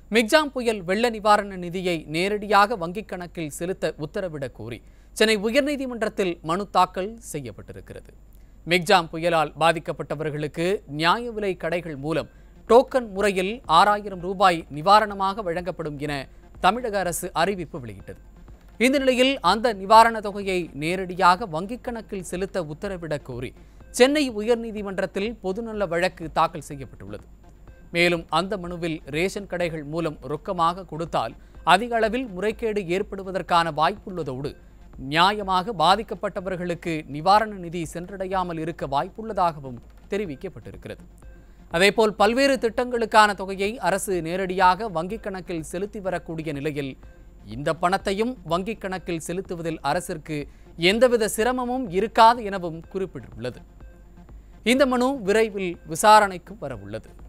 Michaung புயல் வெள்ள நிவாரண நிதியை நேரடியாக வங்கிக் கணக்கில் செலுத்த உத்தரவிடக் கோரி சென்னை உயர்நீதிமன்றத்தில் மனு தாக்கல் செய்யப்பட்டிருக்கிறது மிக்ஜாம் புயலால் பாதிக்கப்பட்டவர்களுக்கு நியாய விலை கடைகள் மூலம் டோக்கன் முறையில் ஆறாயிரம் ரூபாய் நிவாரணமாக வழங்கப்படும் என தமிழக அரசு அறிவிப்பு வெளியிட்டது இந்த நிலையில் அந்த நிவாரண தொகையை நேரடியாக வங்கிக் கணக்கில் செலுத்த உத்தரவிடக் கோரி சென்னை உயர்நீதிமன்றத்தில் பொதுநல வழக்கு தாக்கல் செய்யப்பட்டுள்ளது மேலும் அந்த மனுவில் ரேஷன் கடைகள் மூலம் ரொக்கமாக கொடுத்தால் அதிக அளவில் முறைகேடு ஏற்படுவதற்கான வாய்ப்புள்ளதோடு நியாயமாக பாதிக்கப்பட்டவர்களுக்கு நிவாரண நிதி சென்றடையாமல் இருக்க வாய்ப்புள்ளதாகவும் தெரிவிக்கப்பட்டிருக்கிறது அதேபோல் பல்வேறு திட்டங்களுக்கான தொகையை அரசு நேரடியாக வங்கிக் கணக்கில் செலுத்தி வரக்கூடிய நிலையில் இந்த பணத்தையும் வங்கிக் கணக்கில் செலுத்துவதில் அரசிற்கு எந்தவித சிரமமும் இருக்காது எனவும் குறிப்பிட்டுள்ளது இந்த மனு விரைவில் விசாரணைக்கு வரவுள்ளது